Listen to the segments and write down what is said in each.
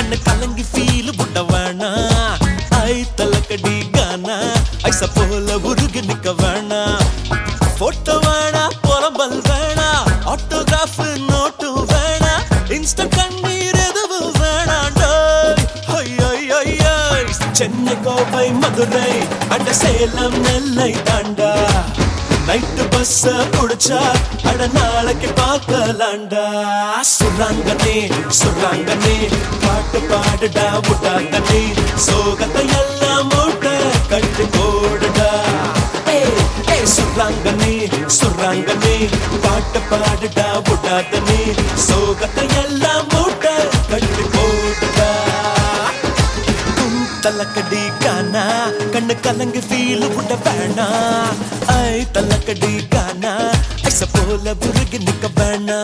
கண்ணு கலங்கி ஃபீல் புட்ட வேணா ஐ தலக்கடி கானா ஐச போல உருகி நிக்க வேணா போட்டோ வேணா புலம்பல் வேணா ஆட்டோகிராஃப் நோட்டு வேணா இன்ஸ்டா கண்ணீர் எதுவும் வேணாண்டோய் ஐயோய் சென்னை கோவை மதுரை அட சேலம் நெல்லை தாண்டா நைட்டு பஸ்ஸ புடிச்சா அட நாளைக்கு பார்க்கலாண்டா சுராங்கனே சுராங்கனே பாட்டு பாடுடா விட்டாங்கனே சோகத்தை எல்லாம் மூட்டை கட்டு போடுடா ஏய், ஏய், சுராங்கனே சுராங்கனே பாட்டு பாடுடா விட்டாங்கனே சோகத்தை எல்லாம் மூட்டை கட்டு போடுடா தும் தலக்கடி கானா கண்ணு கலங்கு ஃபீல் விட வேணா ஐ தலக்கடி கானா ஐச போல புருகி நிக்க வேணா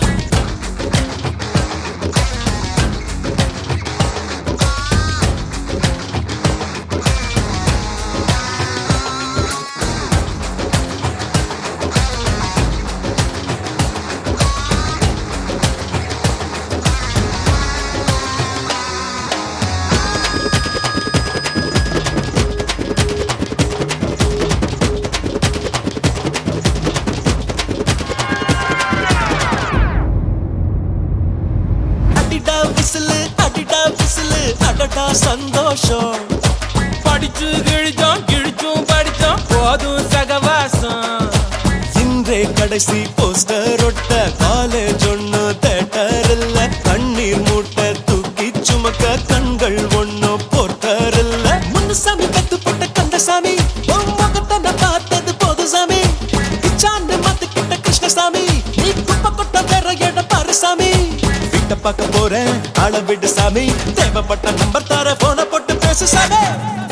அடிடா விசிலு அடிடா விசிலு அடடா சந்தோஷம் படிச்சு கிழிச்சோம் கிழிச்சும் படிச்சோம் போதும் சகவாசம் இன்றே கடைசி போஸ்டர் ஒட்ட காலேஜ் ஒண்ணு தேட்டர் இல்ல கண்ணீர் மூட்டை தூக்கி சுமக்க கண்கள் ஒண்ணு போர்ட்டர் இல்ல முன்னுசாமி கத்து போட்ட கந்தசாமி உன் முகத்தை நான் பார்த்தது போது சாமி இச்சாண்டு மாத்துக்கிட்ட கிருஷ்ணசாமி நீ குப்பை கொட்ட வேற இடம் பாரு சாமி வீட்டை பார்க்க போறேன் ஆள விடு சாமி தேவைப்பட்ட நம்பர் தர போன போட்டு பேசு சாமி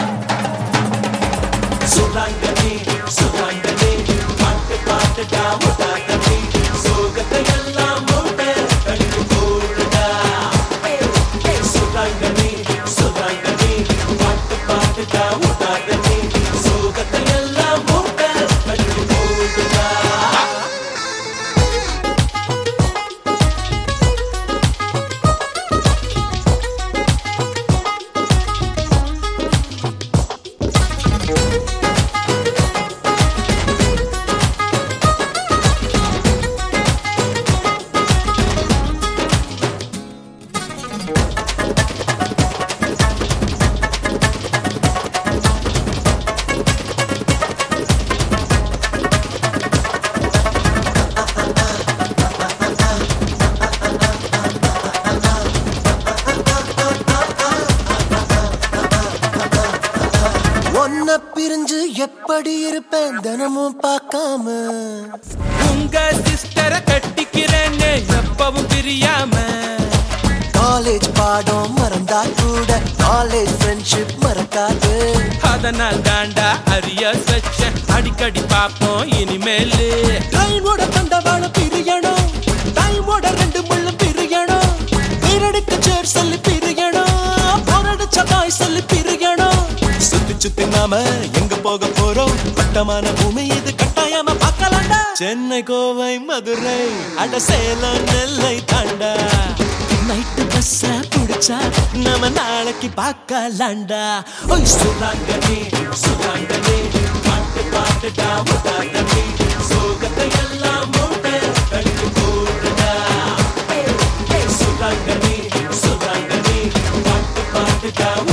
சுராங்கனே சுராங்கனே பாட்டு பாட்டுடா முட்டாங்கனே சோகத்தை எல்லாம் மூட்டை கண்டு போடுடா சுராங்கனே சுராங்கனே பாட்டு பாட்டுடா முட்டாங்கனே சோகத்தை எல்லாம் மூட்டை கண்டு போடுடா ஒன்ன பிரிஞ்சு எப்படி இருப்பேன் தினமும் பார்க்காம உங்க சிஸ்டரை கட்டிக்கிறேன்னு எப்பவும் பிரியாம காலேஜ் பாடம் மறந்தா கூட காலேஜ் ஃப்ரெண்ட்ஷிப் மறக்காது அதனால் தாண்டா அரியஸ் வச்ச அடிக்கடி பாப்போம் இனிமேலு டைமோட தண்டவாள பிரியணும் டைமோட ரெண்டு முள்ளும் பிரியணும் பேரடிக்கு சேர் சொல்லி பிரியணும் போரடிச்ச பாய் சொல்லி பிரியணும் சுத்தி சுத்தி நாம எங்க போக போறோம் வட்டமான பூமி இது கட்டாயமா பார்க்கலாம்டா சென்னை கோவை மதுரை அட சேலம் நெல்லை தாண்டா நைட்டு பஸ்ஸ புடிச்சா நாம நாளைக்கு பார்க்கலாம்டா ஓய் சுராங்கனே சுராங்கனே பாட்டு பாட்டுடா முட்டாங்கனே சோகத்தை எல்லாம் மூட்டை கட்டு போடுடா சுராங்கனே சுராங்கனே பாட்டு பாட்டுடா